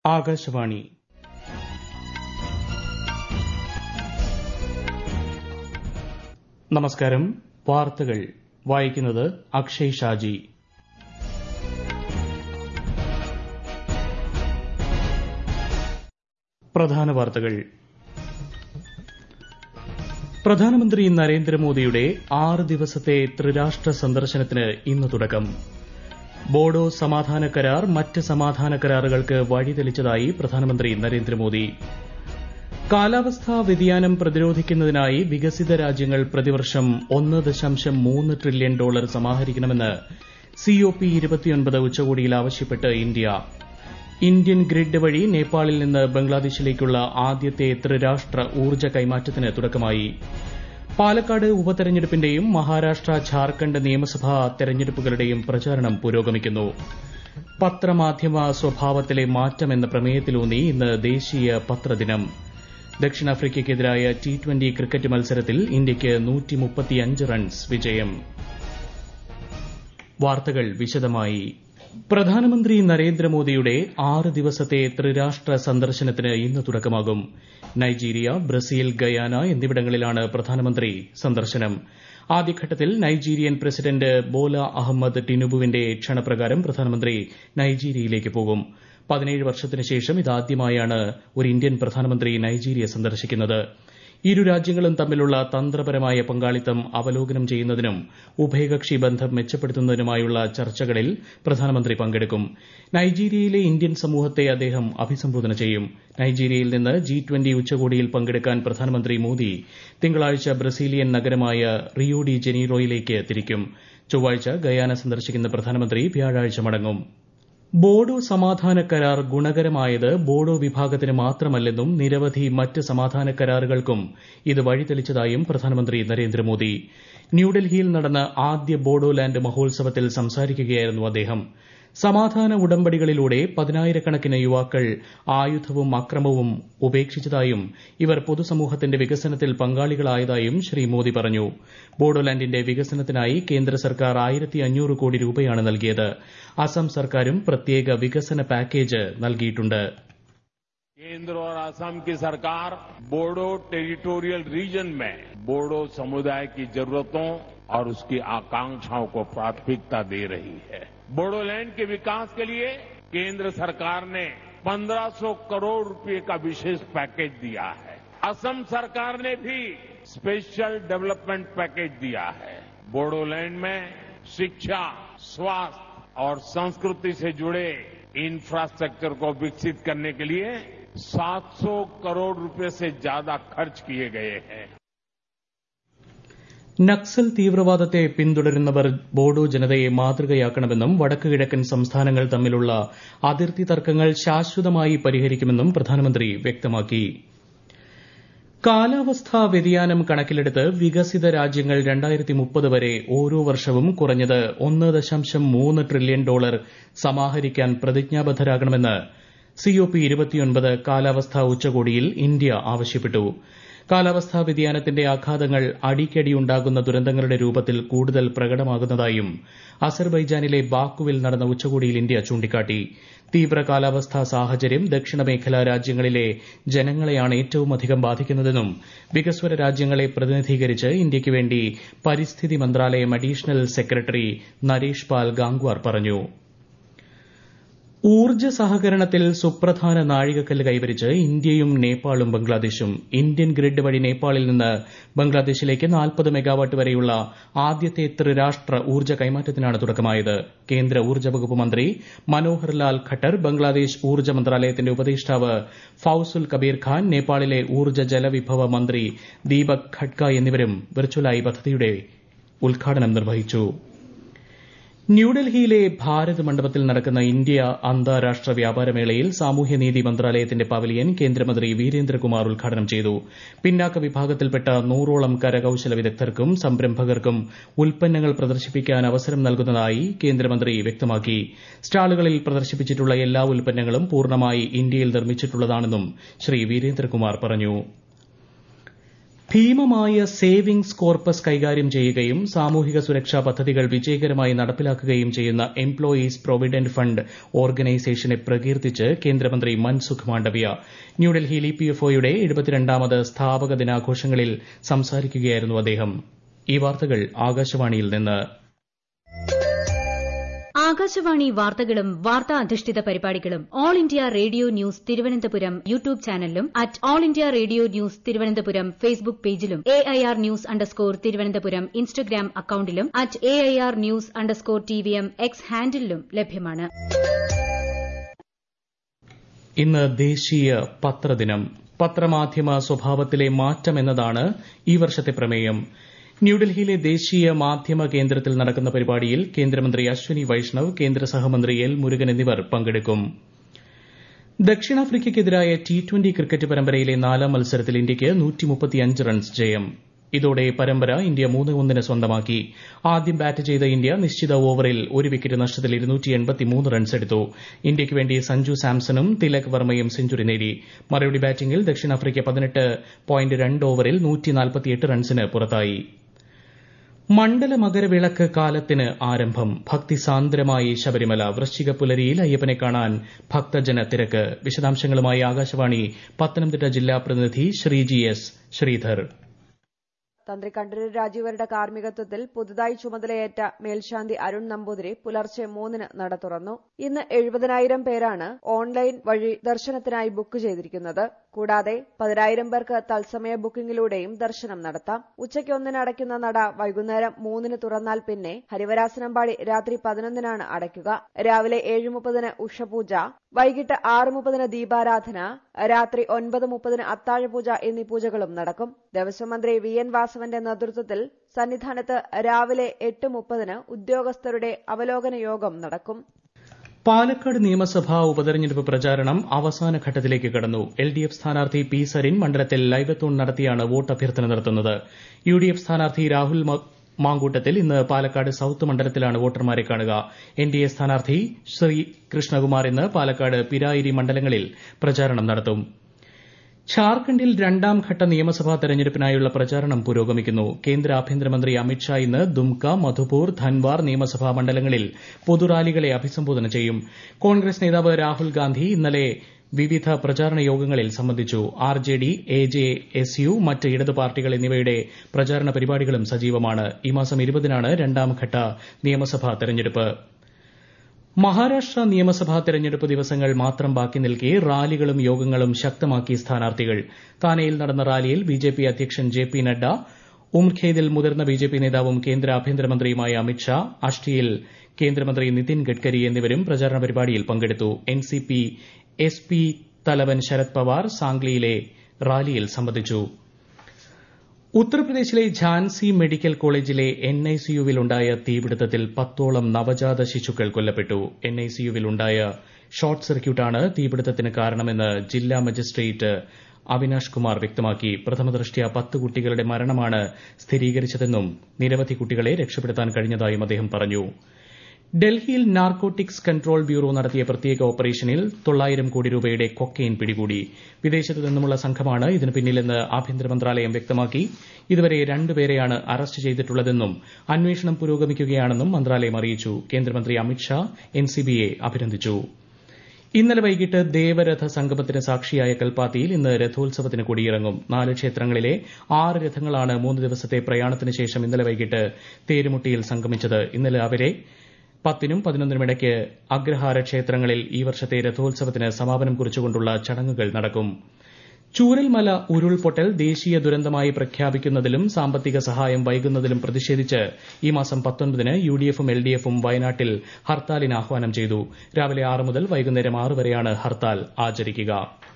ആകാശവാണി നമസ്കാരം വാർത്തകൾ വായിക്കുന്നത് അക്ഷയ് ഷാജി പ്രധാന വാർത്തകൾ പ്രധാനമന്ത്രി നരേന്ദ്രമോദിയുടെ ആറ് ദിവസത്തെ ത്രിരാഷ്ട്ര സന്ദർശനത്തിന് ഇന്ന് തുടക്കം ബോഡോ സമാധാന കരാർ മറ്റ് സമാധാന കരാറുകൾക്ക് വഴിതെളിച്ചതായി പ്രധാനമന്ത്രി നരേന്ദ്രമോദി കാലാവസ്ഥാ വ്യതിയാനം പ്രതിരോധിക്കുന്നതിനായി വികസിത രാജ്യങ്ങൾ പ്രതിവർഷം ഒന്ന് ദശാംശം മൂന്ന് ട്രില്യൺ ഡോളർ സമാഹരിക്കണമെന്ന് സിഒപി ഇരുപത്തിയൊൻപത് ഉച്ചകോടിയിൽ ആവശ്യപ്പെട്ട് ഇന്ത്യ ഇന്ത്യൻ ഗ്രിഡ് വഴി നേപ്പാളിൽ നിന്ന് ബംഗ്ലാദേശിലേക്കുള്ള ആദ്യത്തെ ത്രിരാഷ്ട്ര ഊർജ്ജ കൈമാറ്റത്തിന് തുടക്കമായി പാലക്കാട് ഉപതെരഞ്ഞെടുപ്പിന്റെയും മഹാരാഷ്ട്ര ഝാർഖണ്ഡ് നിയമസഭാ തെരഞ്ഞെടുപ്പുകളുടെയും പ്രചാരണം പുരോഗമിക്കുന്നു പത്രമാധ്യമ സ്വഭാവത്തിലെ മാറ്റം എന്ന പ്രമേയത്തിലൂന്നി ഇന്ന് ദേശീയ പത്രദിനം ദക്ഷിണാഫ്രിക്കയ്ക്കെതിരായ ടി ട്വന്റി ക്രിക്കറ്റ് മത്സരത്തിൽ ഇന്ത്യയ്ക്ക് റൺസ് വിജയം വാർത്തകൾ വിശദമായി പ്രധാനമന്ത്രി നരേന്ദ്രമോദിയുടെ ആറ് ദിവസത്തെ ത്രിരാഷ്ട്ര സന്ദർശനത്തിന് ഇന്ന് തുടക്കമാകും നൈജീരിയ ബ്രസീൽ ഗയാന എന്നിവിടങ്ങളിലാണ് പ്രധാനമന്ത്രി സന്ദർശനം ആദ്യഘട്ടത്തിൽ നൈജീരിയൻ പ്രസിഡന്റ് ബോല അഹമ്മദ് ടിനുബുവിന്റെ ക്ഷണപ്രകാരം പ്രധാനമന്ത്രി നൈജീരിയയിലേക്ക് പോകും പതിനേഴ് വർഷത്തിന് ശേഷം ഇതാദ്യമായാണ് ഒരു ഇന്ത്യൻ പ്രധാനമന്ത്രി നൈജീരിയ സന്ദർശിക്കുന്നത് ഇരു രാജ്യങ്ങളും തമ്മിലുള്ള തന്ത്രപരമായ പങ്കാളിത്തം അവലോകനം ചെയ്യുന്നതിനും ഉഭയകക്ഷി ബന്ധം മെച്ചപ്പെടുത്തുന്നതിനുമായുള്ള ചർച്ചകളിൽ പ്രധാനമന്ത്രി പങ്കെടുക്കും നൈജീരിയയിലെ ഇന്ത്യൻ സമൂഹത്തെ അദ്ദേഹം അഭിസംബോധന ചെയ്യും നൈജീരിയയിൽ നിന്ന് ജി ട്വന്റി ഉച്ചകോടിയിൽ പങ്കെടുക്കാൻ പ്രധാനമന്ത്രി മോദി തിങ്കളാഴ്ച ബ്രസീലിയൻ നഗരമായ റിയോ ഡി ജനീറോയിലേക്ക് തിരിക്കും ചൊവ്വാഴ്ച ഗയാന സന്ദർശിക്കുന്ന പ്രധാനമന്ത്രി വ്യാഴാഴ്ച മടങ്ങും ബോഡോ സമാധാന കരാർ ഗുണകരമായത് ബോഡോ വിഭാഗത്തിന് മാത്രമല്ലെന്നും നിരവധി മറ്റ് സമാധാന കരാറുകൾക്കും ഇത് വഴിതെളിച്ചതായും പ്രധാനമന്ത്രി നരേന്ദ്രമോദി ന്യൂഡൽഹിയിൽ നടന്ന ആദ്യ ബോഡോലാൻഡ് മഹോത്സവത്തിൽ സംസാരിക്കുകയായിരുന്നു അദ്ദേഹം സമാധാന ഉടമ്പടികളിലൂടെ പതിനായിരക്കണക്കിന് യുവാക്കൾ ആയുധവും അക്രമവും ഉപേക്ഷിച്ചതായും ഇവർ പൊതുസമൂഹത്തിന്റെ വികസനത്തിൽ പങ്കാളികളായതായും ശ്രീ മോദി പറഞ്ഞു ബോഡോലാൻഡിന്റെ വികസനത്തിനായി കേന്ദ്ര സർക്കാർ ആയിരത്തി അഞ്ഞൂറ് കോടി രൂപയാണ് നൽകിയത് അസം സർക്കാരും പ്രത്യേക വികസന പാക്കേജ് നൽകിയിട്ടുണ്ട് केंद्र और असम की सरकार बोडो टेरिटोरियल रीजन में बोडो समुदाय की जरूरतों और उसकी आकांक्षाओं को प्राथमिकता दे रही है बोडोलैंड के विकास के लिए केंद्र सरकार ने 1500 करोड़ रुपए का विशेष पैकेज दिया है असम सरकार ने भी स्पेशल डेवलपमेंट पैकेज दिया है बोडोलैंड में शिक्षा स्वास्थ्य और संस्कृति से जुड़े इंफ्रास्ट्रक्चर को विकसित करने के लिए 700 करोड़ रुपए से ज्यादा खर्च किए गए हैं നക്സൽ തീവ്രവാദത്തെ പിന്തുടരുന്നവർ ബോഡോ ജനതയെ മാതൃകയാക്കണമെന്നും വടക്ക് കിഴക്കൻ സംസ്ഥാനങ്ങൾ തമ്മിലുള്ള അതിർത്തി തർക്കങ്ങൾ ശാശ്വതമായി പരിഹരിക്കുമെന്നും പ്രധാനമന്ത്രി വ്യക്തമാക്കി കാലാവസ്ഥാ വ്യതിയാനം കണക്കിലെടുത്ത് വികസിത രാജ്യങ്ങൾ രണ്ടായിരത്തി മുപ്പത് വരെ ഓരോ വർഷവും കുറഞ്ഞത് ഒന്ന് ദശാംശം മൂന്ന് ട്രില്യൺ ഡോളർ സമാഹരിക്കാൻ പ്രതിജ്ഞാബദ്ധരാകണമെന്ന് സിഒപി ഇരുപത്തിയൊൻപത് കാലാവസ്ഥാ ഉച്ചകോടിയിൽ ഇന്ത്യ ആവശ്യപ്പെട്ടു കാലാവസ്ഥാ വ്യതിയാനത്തിന്റെ ആഘാതങ്ങൾ അടിക്കടിയുണ്ടാകുന്ന ദുരന്തങ്ങളുടെ രൂപത്തിൽ കൂടുതൽ പ്രകടമാകുന്നതായും അസർബൈജാനിലെ ബാക്കുവിൽ നടന്ന ഉച്ചകോടിയിൽ ഇന്ത്യ ചൂണ്ടിക്കാട്ടി തീവ്ര കാലാവസ്ഥാ സാഹചര്യം ദക്ഷിണ മേഖലാ രാജ്യങ്ങളിലെ ജനങ്ങളെയാണ് ഏറ്റവുമധികം ബാധിക്കുന്നതെന്നും വികസ്വര രാജ്യങ്ങളെ പ്രതിനിധീകരിച്ച് ഇന്ത്യയ്ക്ക് വേണ്ടി പരിസ്ഥിതി മന്ത്രാലയം അഡീഷണൽ സെക്രട്ടറി നരേഷ് പാൽ ഗാംഗ്വാർ പറഞ്ഞു ഊർജ്ജ സഹകരണത്തിൽ സുപ്രധാന നാഴികക്കല്ല് കൈവരിച്ച് ഇന്ത്യയും നേപ്പാളും ബംഗ്ലാദേശും ഇന്ത്യൻ ഗ്രിഡ് വഴി നേപ്പാളിൽ നിന്ന് ബംഗ്ലാദേശിലേക്ക് നാൽപ്പത് മെഗാവാട്ട് വരെയുള്ള ആദ്യത്തെ ത്രിരാഷ്ട്ര ഊർജ്ജ കൈമാറ്റത്തിനാണ് തുടക്കമായത് കേന്ദ്ര ഊർജ്ജ വകുപ്പ് മന്ത്രി മനോഹർ ലാൽ ഖട്ടർ ബംഗ്ലാദേശ് ഊർജ്ജ മന്ത്രാലയത്തിന്റെ ഉപദേഷ്ടാവ് ഫൌസുൽ കബീർ ഖാൻ നേപ്പാളിലെ ഊർജ്ജ ജലവിഭവ മന്ത്രി ദീപക് ഖഡ്ക എന്നിവരും വെർച്വലായി പദ്ധതിയുടെ ഉദ്ഘാടനം നിർവഹിച്ചു ന്യൂഡൽഹിയിലെ ഭാരത് മണ്ഡപത്തിൽ നടക്കുന്ന ഇന്ത്യ അന്താരാഷ്ട്ര വ്യാപാരമേളയിൽ സാമൂഹ്യനീതി മന്ത്രാലയത്തിന്റെ പവലിയൻ കേന്ദ്രമന്ത്രി വീരേന്ദ്രകുമാർ ഉദ്ഘാടനം ചെയ്തു പിന്നാക്ക വിഭാഗത്തിൽപ്പെട്ട നൂറോളം കരകൌശല വിദഗ്ധർക്കും സംരംഭകർക്കും ഉൽപ്പന്നങ്ങൾ പ്രദർശിപ്പിക്കാൻ അവസരം നൽകുന്നതായി കേന്ദ്രമന്ത്രി വ്യക്തമാക്കി സ്റ്റാളുകളിൽ പ്രദർശിപ്പിച്ചിട്ടുള്ള എല്ലാ ഉൽപ്പന്നങ്ങളും പൂർണ്ണമായി ഇന്ത്യയിൽ നിർമ്മിച്ചിട്ടുള്ളതാണെന്നും ശ്രീ വീരേന്ദ്രകുമാർ പറഞ്ഞു ഭീമമായ സേവിംഗ്സ് കോർപ്പസ് കൈകാര്യം ചെയ്യുകയും സാമൂഹിക സുരക്ഷാ പദ്ധതികൾ വിജയകരമായി നടപ്പിലാക്കുകയും ചെയ്യുന്ന എംപ്ലോയീസ് പ്രൊവിഡന്റ് ഫണ്ട് ഓർഗനൈസേഷനെ പ്രകീർത്തിച്ച് കേന്ദ്രമന്ത്രി മൻസുഖ് മാണ്ഡവ്യ ന്യൂഡൽഹിയിൽ ഇപിഎഫ്ഒയുടെ എഴുപത്തിരണ്ടാമത് സ്ഥാപക ദിനാഘോഷങ്ങളിൽ സംസാരിക്കുകയായിരുന്നു അദ്ദേഹം ഈ വാർത്തകൾ ആകാശവാണിയിൽ നിന്ന് ആകാശവാണി വാർത്തകളും വാർത്താ അധിഷ്ഠിത പരിപാടികളും All India Radio news Thiruvananthapuram YouTube ചാനലിലും at All India Radio news Thiruvananthapuram Facebook പേജിലും A I R news underscore Thiruvananthapuram Instagram അക്കൌണ്ടിലും at A I R news underscore T V M X ഹാൻഡിലും ലഭ്യമാണ് ഇന്ന് ദേശീയ പത്രദിനം പത്രമാധ്യമ സ്വഭാവത്തിലെ മാറ്റം എന്നതാണ് ഈ വർഷത്തെ പ്രമേയം ന്യൂഡൽഹിയിലെ ദേശീയ മാധ്യമ കേന്ദ്രത്തിൽ നടക്കുന്ന പരിപാടിയിൽ കേന്ദ്രമന്ത്രി അശ്വനി വൈഷ്ണവ് കേന്ദ്ര സഹമന്ത്രി എൽ മുരുകൻ എന്നിവർ പങ്കെടുക്കും ദക്ഷിണാഫ്രിക്കയ്ക്കെതിരായ ടി ട്വന്റി ക്രിക്കറ്റ് പരമ്പരയിലെ നാലാം മത്സരത്തിൽ ഇന്ത്യയ്ക്ക് റൺസ് ജയം ഇതോടെ പരമ്പര ഇന്ത്യ മൂന്ന് ഒന്നിന് സ്വന്തമാക്കി ആദ്യം ബാറ്റ് ചെയ്ത ഇന്ത്യ നിശ്ചിത ഓവറിൽ ഒരു വിക്കറ്റ് നഷ്ടത്തിൽ റൺസെടുത്തു ഇന്ത്യയ്ക്ക് വേണ്ടി സഞ്ജു സാംസണും തിലക് വർമ്മയും സെഞ്ചുറി നേടി മറുപടി ബാറ്റിംഗിൽ ദക്ഷിണാഫ്രിക്ക പതിനെട്ട് പോയിന്റ് രണ്ട് ഓവറിൽ റൺസിന് പുറത്തായി മണ്ഡല മകരവിളക്ക് കാലത്തിന് ആരംഭം ഭക്തിസാന്ദ്രമായി ശബരിമല വൃശ്ചിക പുലരിയിൽ അയ്യപ്പനെ കാണാൻ ഭക്തജന തിരക്ക് വിശദാംശങ്ങളുമായി ആകാശവാണി പത്തനംതിട്ട ജില്ലാ പ്രതിനിധി ശ്രീജി എസ് ശ്രീധർ തന്ത്രി കണ്ഠരര് രാജീവരുടെ കാർമ്മികത്വത്തിൽ പുതുതായി ചുമതലയേറ്റ മേൽശാന്തി അരുൺ നമ്പൂതിരി പുലർച്ചെ മൂന്നിന് നട തുറന്നു ഇന്ന് എഴുപതിനായിരം പേരാണ് ഓൺലൈൻ വഴി ദർശനത്തിനായി ബുക്ക് ചെയ്തിരിക്കുന്നത് കൂടാതെ പതിനായിരം പേർക്ക് തത്സമയ ബുക്കിംഗിലൂടെയും ദർശനം നടത്താം ഉച്ചയ്ക്ക് ഒന്നിന് അടയ്ക്കുന്ന നട വൈകുന്നേരം മൂന്നിന് തുറന്നാൽ പിന്നെ ഹരിവരാസനം പാടി രാത്രി പതിനൊന്നിനാണ് അടയ്ക്കുക രാവിലെ ഏഴ് മുപ്പതിന് ഉഷപൂജ വൈകിട്ട് ആറ് മുപ്പതിന് ദീപാരാധന രാത്രി ഒൻപത് മുപ്പതിന് അത്താഴപൂജ എന്നീ പൂജകളും നടക്കും ദേവസ്വം മന്ത്രി വി എൻ വാസവന്റെ നേതൃത്വത്തിൽ സന്നിധാനത്ത് രാവിലെ എട്ട് മുപ്പതിന് ഉദ്യോഗസ്ഥരുടെ അവലോകന യോഗം നടക്കും പാലക്കാട് നിയമസഭാ ഉപതെരഞ്ഞെടുപ്പ് പ്രചാരണം അവസാന ഘട്ടത്തിലേക്ക് കടന്നു എൽ ഡി എഫ് സ്ഥാനാർത്ഥി പി സരിൻ മണ്ഡലത്തിൽ ലൈവത്തോൺ നടത്തിയാണ് വോട്ട് അഭ്യർത്ഥന നടത്തുന്നത് യു ഡി എഫ് സ്ഥാനാർത്ഥി രാഹുൽ മാങ്കൂട്ടത്തിൽ ഇന്ന് പാലക്കാട് സൌത്ത് മണ്ഡലത്തിലാണ് വോട്ടർമാരെ കാണുക എൻ ഡി എ സ്ഥാനാർത്ഥി ശ്രീ കൃഷ്ണകുമാർ ഇന്ന് പാലക്കാട് പിരായിരി മണ്ഡലങ്ങളിൽ പ്രചാരണം നടത്തും ഝാർഖണ്ഡിൽ രണ്ടാം ഘട്ട നിയമസഭാ തെരഞ്ഞെടുപ്പിനായുള്ള പ്രചാരണം പുരോഗമിക്കുന്നു കേന്ദ്ര ആഭ്യന്തരമന്ത്രി അമിത്ഷാ ഇന്ന് ദുംക മധുപൂർ ധൻവാർ നിയമസഭാ മണ്ഡലങ്ങളിൽ പൊതുറാലികളെ അഭിസംബോധന ചെയ്യും കോൺഗ്രസ് നേതാവ് രാഹുൽ ഗാന്ധി ഇന്നലെ വിവിധ പ്രചാരണ യോഗങ്ങളിൽ സംബന്ധിച്ചു R J D A J S U മറ്റ് ഇടതു പാർട്ടികൾ എന്നിവയുടെ പ്രചാരണ പരിപാടികളും സജീവമാണ് ഈ മാസം ഇരുപതിനാണ് രണ്ടാംഘട്ട നിയമസഭാ തെരഞ്ഞെടുപ്പ് മഹാരാഷ്ട്ര നിയമസഭാ തെരഞ്ഞെടുപ്പ് ദിവസങ്ങൾ മാത്രം ബാക്കി നിൽക്കെ റാലികളും യോഗങ്ങളും ശക്തമാക്കി സ്ഥാനാർത്ഥികൾ താനെയിൽ നടന്ന റാലിയിൽ ബിജെപി അധ്യക്ഷൻ ജെ പി നഡ്ഡ ഉംഖേദിൽ മുതിർന്ന ബിജെപി നേതാവും കേന്ദ്ര ആഭ്യന്തരമന്ത്രിയുമായ അമിത്ഷാ അഷ്ടിയിൽ കേന്ദ്രമന്ത്രി നിതിൻ ഗഡ്കരി എന്നിവരും പ്രചാരണ പരിപാടിയിൽ പങ്കെടുത്തു എൻസിപി എസ് പി തലവൻ ശരത് പവാർ സാംഗ്ലിയിലെ റാലിയിൽ സംബന്ധിച്ചു ഉത്തർപ്രദേശിലെ ഝാൻസി മെഡിക്കൽ കോളേജിലെ എൻഐസിയുവിലുണ്ടായ തീപിടുത്തത്തിൽ പത്തോളം നവജാത ശിശുക്കൾ കൊല്ലപ്പെട്ടു എൻഐസിയുവിലുണ്ടായ ഷോർട്ട് സർക്യൂട്ടാണ് തീപിടുത്തത്തിന് കാരണമെന്ന് ജില്ലാ മജിസ്ട്രേറ്റ് അവിനാഷ് കുമാർ വ്യക്തമാക്കി പ്രഥമദൃഷ്ട്യാ പത്ത് കുട്ടികളുടെ മരണമാണ് സ്ഥിരീകരിച്ചതെന്നും നിരവധി കുട്ടികളെ രക്ഷപ്പെടുത്താൻ കഴിഞ്ഞതായും അദ്ദേഹം പറഞ്ഞു ഡൽഹിയിൽ നാർക്കോട്ടിക്സ് കൺട്രോൾ ബ്യൂറോ നടത്തിയ പ്രത്യേക ഓപ്പറേഷനിൽ തൊള്ളായിരം കോടി രൂപയുടെ കൊക്കെയിൻ പിടികൂടി വിദേശത്തു നിന്നുമുള്ള സംഘമാണ് ഇതിന് പിന്നിലെന്ന് ആഭ്യന്തര മന്ത്രാലയം വ്യക്തമാക്കി ഇതുവരെ രണ്ടുപേരെയാണ് അറസ്റ്റ് ചെയ്തിട്ടുള്ളതെന്നും അന്വേഷണം പുരോഗമിക്കുകയാണെന്നും മന്ത്രാലയം അറിയിച്ചു കേന്ദ്രമന്ത്രി അമിത്ഷാ എൻസിബിയെ അഭിനന്ദിച്ചു ഇന്നലെ വൈകിട്ട് ദേവരഥ സംഗമത്തിന് സാക്ഷിയായ കൽപ്പാത്തിയിൽ ഇന്ന് രഥോത്സവത്തിന് കൊടിയിറങ്ങും നാല് ക്ഷേത്രങ്ങളിലെ ആറ് രഥങ്ങളാണ് മൂന്ന് ദിവസത്തെ പ്രയാണത്തിന് ശേഷം ഇന്നലെ വൈകിട്ട് തേരുമുട്ടിയിൽ സംഗമിച്ചത് ഇന്നലെ അവരെ പത്തിനും പതിനൊന്നിനും ഇടയ്ക്ക് അഗ്രഹാര ക്ഷേത്രങ്ങളിൽ ഈ വർഷത്തെ രഥോത്സവത്തിന് സമാപനം കുറിച്ചുകൊണ്ടുള്ള ചടങ്ങുകൾ നടക്കും ചൂരൽമല ഉരുൾപൊട്ടൽ ദേശീയ ദുരന്തമായി പ്രഖ്യാപിക്കുന്നതിലും സാമ്പത്തിക സഹായം വൈകുന്നതിലും പ്രതിഷേധിച്ച് ഈ മാസം പത്തൊൻപതിന് യു ഡി എഫും എൽ ഡി എഫും വയനാട്ടിൽ ഹർത്താലിന് ആഹ്വാനം ചെയ്തു രാവിലെ ആറ് മുതൽ വൈകുന്നേരം ആറ് വരെയാണ് ഹർത്താൽ ആചരിക്കുക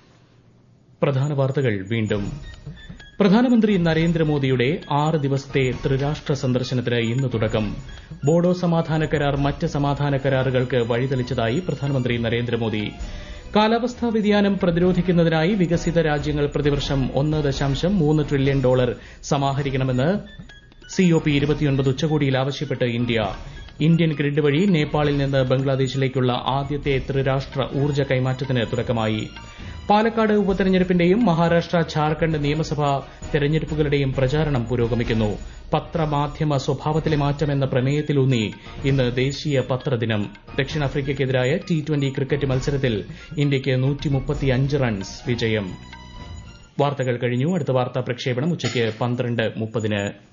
പ്രധാന വാർത്തകൾ വീണ്ടും പ്രധാനമന്ത്രി നരേന്ദ്രമോദിയുടെ ആറ് ദിവസത്തെ ത്രിരാഷ്ട്ര സന്ദർശനത്തിന് ഇന്ന് തുടക്കം ബോഡോ സമാധാന കരാർ മറ്റ് സമാധാന കരാറുകൾക്ക് വഴിതെളിച്ചതായി പ്രധാനമന്ത്രി നരേന്ദ്രമോദി കാലാവസ്ഥാ വ്യതിയാനം പ്രതിരോധിക്കുന്നതിനായി വികസിത രാജ്യങ്ങൾ പ്രതിവർഷം ഒന്ന് ദശാംശം മൂന്ന് ട്രില്യൺ ഡോളർ സമാഹരിക്കണമെന്ന് സിഒപി ഇരുപത്തിയൊൻപത് ഉച്ചകോടിയിൽ ആവശ്യപ്പെട്ട് ഇന്ത്യ ഇന്ത്യൻ ഗ്രിഡ് വഴി നേപ്പാളിൽ നിന്ന് ബംഗ്ലാദേശിലേക്കുള്ള ആദ്യത്തെ ത്രിരാഷ്ട്ര ഊർജ്ജ കൈമാറ്റത്തിന് തുടക്കമായി പാലക്കാട് ഉപതെരഞ്ഞെടുപ്പിന്റെയും മഹാരാഷ്ട്ര ഝാർഖണ്ഡ് നിയമസഭാ തെരഞ്ഞെടുപ്പുകളുടെയും പ്രചാരണം പുരോഗമിക്കുന്നു പത്രമാധ്യമ സ്വഭാവത്തിലെ മാറ്റം എന്ന പ്രമേയത്തിലൂന്നി ഇന്ന് ദേശീയ പത്രദിനം ദക്ഷിണാഫ്രിക്കയ്ക്കെതിരായ ടി ട്വന്റി ക്രിക്കറ്റ് മത്സരത്തിൽ ഇന്ത്യയ്ക്ക് റൺസ് വിജയം വാർത്തകൾ കഴിഞ്ഞു അടുത്ത വാർത്താ പ്രക്ഷേപണം ഉച്ചയ്ക്ക് പന്ത്രണ്ട് മുപ്പതിന്